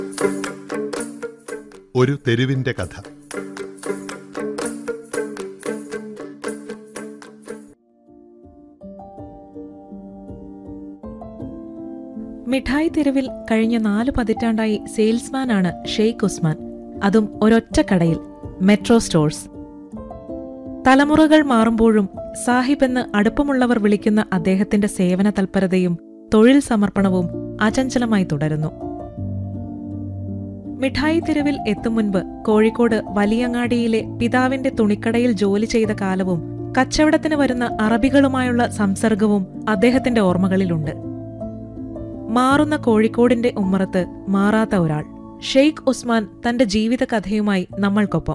ഒരു തെരുവിന്റെ കഥ മിഠായി തെരുവിൽ കഴിഞ്ഞ നാല് പതിറ്റാണ്ടായി സെയിൽസ്മാനാണ് ഷെയ്ഖ് ഉസ്മാൻ അതും ഒരൊറ്റ കടയിൽ മെട്രോ സ്റ്റോഴ്സ് തലമുറകൾ മാറുമ്പോഴും സാഹിബ് എന്ന് അടുപ്പമുള്ളവർ വിളിക്കുന്ന അദ്ദേഹത്തിന്റെ സേവന തൽപരതയും തൊഴിൽ സമർപ്പണവും അചഞ്ചലമായി തുടരുന്നു മിഠായി തെരുവിൽ എത്തും മുൻപ് കോഴിക്കോട് വലിയങ്ങാടിയിലെ പിതാവിന്റെ തുണിക്കടയിൽ ജോലി ചെയ്ത കാലവും കച്ചവടത്തിന് വരുന്ന അറബികളുമായുള്ള സംസർഗവും അദ്ദേഹത്തിന്റെ ഓർമ്മകളിലുണ്ട് മാറുന്ന കോഴിക്കോടിന്റെ ഉമ്മറത്ത് മാറാത്ത ഒരാൾ ഷെയ്ഖ് ഉസ്മാൻ തന്റെ ജീവിത കഥയുമായി നമ്മൾക്കൊപ്പം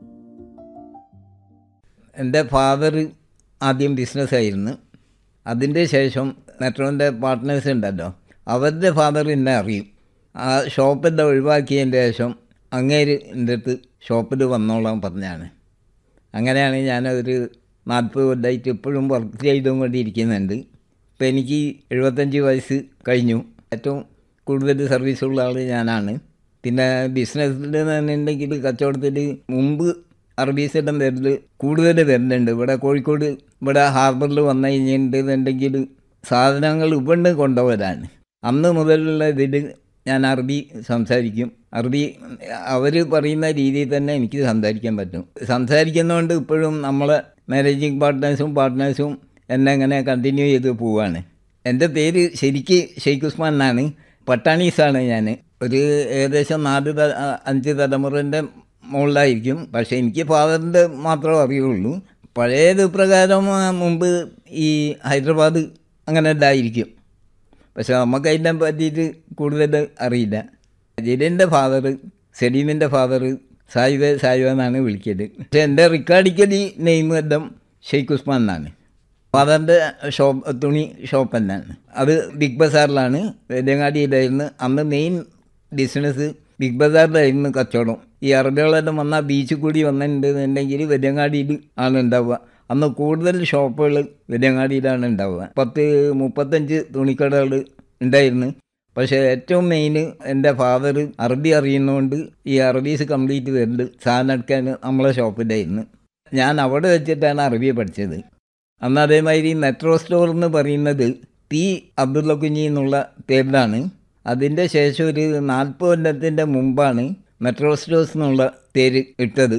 എൻ്റെ ഫാദർ ആദ്യം ബിസിനസ്സായിരുന്നു അതിൻ്റെ ശേഷം മെട്രോൻ്റെ പാർട്ട്നേഴ്സ് ഉണ്ടല്ലോ അവരുടെ ഫാദർ എന്നെ അറിയും ആ ഷോപ്പെല്ലാം ഒഴിവാക്കിയതിൻ്റെ ശേഷം അങ്ങേര് എൻ്റെ അടുത്ത് ഷോപ്പിൽ വന്നോളാൻ പറഞ്ഞാണ് അങ്ങനെയാണ് ഞാനൊരു നാൽപ്പത് കൊല്ലമായിട്ട് ഇപ്പോഴും വർക്ക് ചെയ്തുകൊണ്ടിരിക്കുന്നുണ്ട് ഇപ്പോൾ എനിക്ക് എഴുപത്തഞ്ച് വയസ്സ് കഴിഞ്ഞു ഏറ്റവും കൂടുതൽ സർവീസുള്ള ആൾ ഞാനാണ് പിന്നെ ബിസിനസ്സിൽ എന്നുണ്ടെങ്കിൽ കച്ചവടത്തിൽ മുമ്പ് സർവീസെല്ലാം വരൽ കൂടുതൽ വരുന്നുണ്ട് ഇവിടെ കോഴിക്കോട് ഇവിടെ ഹാർബറിൽ വന്നു കഴിഞ്ഞിട്ടുണ്ടെങ്കിൽ സാധനങ്ങൾ ഇവിടെ കൊണ്ടുവരാണ് അന്ന് മുതലുള്ള ഇതിൽ ഞാൻ അറബി സംസാരിക്കും അറബി അവർ പറയുന്ന രീതിയിൽ തന്നെ എനിക്ക് സംസാരിക്കാൻ പറ്റും സംസാരിക്കുന്നതുകൊണ്ട് ഇപ്പോഴും നമ്മളെ മാനേജിങ് പാർട്ട്നേഴ്സും പാർട്ട്നേഴ്സും എന്നെ അങ്ങനെ കണ്ടിന്യൂ ചെയ്ത് പോവാണ് എൻ്റെ പേര് ശരിക്ക് ഷെയ്ഖ് ഉസ്മാൻ എന്നാണ് പട്ടാണീസാണ് ഞാൻ ഒരു ഏകദേശം നാല് ത അഞ്ച് തലമുറൻ്റെ മുകളിലായിരിക്കും പക്ഷേ എനിക്ക് ഫാദറിൻ്റെ മാത്രമേ അറിയുള്ളൂ പഴയത് പ്രകാരം ആ, മുമ്പ് ഈ ഹൈദരാബാദ് അങ്ങനെ ഉണ്ടായിരിക്കും പക്ഷെ നമുക്ക് അതിനെ പറ്റിയിട്ട് കൂടുതൽ അറിയില്ല ജിലിൻ്റെ ഫാദർ സെലീമിൻ്റെ ഫാദർ സായിബ് സായിബ് എന്നാണ് വിളിക്കല് പക്ഷെ എൻ്റെ റിക്കാർഡിക്കലി നെയിം എല്ലാം ഷെയ്ഖ് ഉസ്മാൻ എന്നാണ് ഫാദറിൻ്റെ ഷോപ്പ് തുണി ഷോപ്പ് തന്നെയാണ് അത് ബിഗ് ബസാറിലാണ് വെല്ലങ്ങാടിയിലായിരുന്നു അന്ന് മെയിൻ ബിസിനസ് ബിഗ് ബസാറിലായിരുന്നു കച്ചവടം ഈ അറബികളെല്ലാം വന്നാൽ ബീച്ചിൽ കൂടി വന്നിട്ടുണ്ടെന്നുണ്ടെങ്കിൽ വെല്ലങ്ങാടിയിൽ ആണ് ഉണ്ടാവുക അന്ന് കൂടുതൽ ഷോപ്പുകൾ വെല്ലങ്ങാടിയിലാണ് ഉണ്ടാവുക പത്ത് മുപ്പത്തഞ്ച് തുണിക്കടകൾ ഉണ്ടായിരുന്നു പക്ഷേ ഏറ്റവും മെയിൻ എൻ്റെ ഫാദർ അറബി അറിയുന്നതുകൊണ്ട് ഈ അറബീസ് കംപ്ലീറ്റ് വരുന്നുണ്ട് സാധനം എടുക്കാൻ നമ്മളെ ഷോപ്പിലായിരുന്നു ഞാൻ അവിടെ വെച്ചിട്ടാണ് അറബി പഠിച്ചത് അന്ന് അതേമാതിരി മെട്രോ സ്റ്റോർ എന്ന് പറയുന്നത് പി അബ്ദുള്ള കുഞ്ഞി എന്നുള്ള പേരിലാണ് അതിൻ്റെ ശേഷം ഒരു നാൽപ്പത് കൊല്ലത്തിൻ്റെ മുമ്പാണ് മെട്രോ സ്റ്റോഴ്സ് എന്നുള്ള പേര് ഇട്ടത്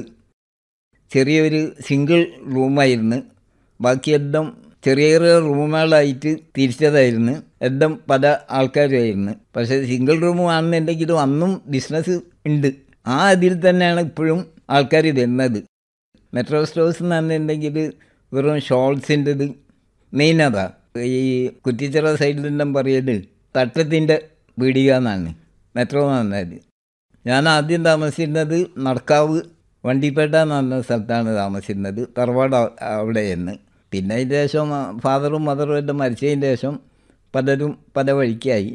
ചെറിയൊരു സിംഗിൾ റൂമായിരുന്നു ബാക്കിയെല്ലാം ചെറിയ ചെറിയ റൂമുകളായിട്ട് തിരിച്ചതായിരുന്നു എല്ലാം പല ആൾക്കാരുമായിരുന്നു പക്ഷേ സിംഗിൾ റൂം ആണെന്നുണ്ടെങ്കിലും അന്നും ബിസിനസ് ഉണ്ട് ആ ഇതിൽ തന്നെയാണ് ഇപ്പോഴും ആൾക്കാർ വരുന്നത് മെട്രോ സ്റ്റോഴ്സ് എന്നുണ്ടെങ്കിൽ വെറും ഷോൾസിൻ്റെത് മെയിൻ അതാ ഈ കുറ്റിച്ചിറ സൈഡിലെല്ലാം പറയല് തട്ടത്തിൻ്റെ പീടിക എന്നാണ് മെട്രോ എന്ന് പറഞ്ഞത് ഞാൻ ആദ്യം താമസിച്ചിരുന്നത് നടക്കാവ് വണ്ടിപ്പേട്ട എന്ന് പറഞ്ഞ സ്ഥലത്താണ് താമസിച്ചിരുന്നത് തറവാട് അ- അവിടെയെന്ന് പിന്നെ അതിന് ശേഷം ഫാദറും മദറും എല്ലാം മരിച്ചതിന് ശേഷം പലരും പല വഴിക്കായി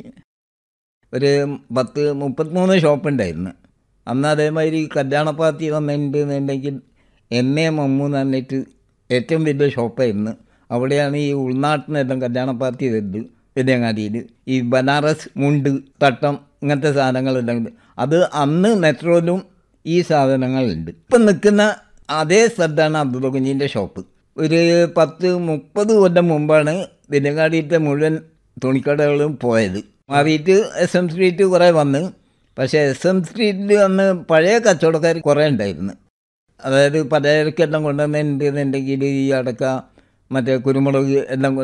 ഒരു പത്ത് മുപ്പത്തിമൂന്ന് ഷോപ്പുണ്ടായിരുന്നു അന്ന് അതേമാതിരി കല്യാണ പാർട്ടി വന്നിട്ടുണ്ടെന്നുണ്ടെങ്കിൽ എം എ മമ്മു എന്ന് പറഞ്ഞിട്ട് ഏറ്റവും വലിയ ഷോപ്പായിരുന്നു അവിടെയാണ് ഈ ഉൾനാട്ടിനെല്ലാം കല്യാണ പാർട്ടി വരുന്നത് വെല്ലങ്ങാടിയിൽ ഈ ബനാറസ് മുണ്ട് തട്ടം ഇങ്ങനത്തെ സാധനങ്ങളെല്ലാം ഉണ്ട് അത് അന്ന് മെട്രോയിലും ഈ സാധനങ്ങളുണ്ട് ഇപ്പം നിൽക്കുന്ന അതേ സ്ഥലത്താണ് അബ്ദുൾ കുഞ്ഞിൻ്റെ ഷോപ്പ് ഒരു പത്ത് മുപ്പത് കൊല്ലം മുമ്പാണ് വെല്ലങ്ങാടിയിലത്തെ മുഴുവൻ തുണിക്കടകളും പോയത് മാറിയിട്ട് എസ് എം സ്ട്രീറ്റ് കുറേ വന്ന് പക്ഷേ എസ് എം സ്ട്രീറ്റിൽ അന്ന് പഴയ കച്ചവടക്കാർ കുറേ ഉണ്ടായിരുന്നു അതായത് പലചരക്കെല്ലാം കൊണ്ടുവന്നിട്ടുണ്ടെന്നുണ്ടെങ്കിൽ ഈ അടക്ക മറ്റേ കുരുമുളക് എല്ലാം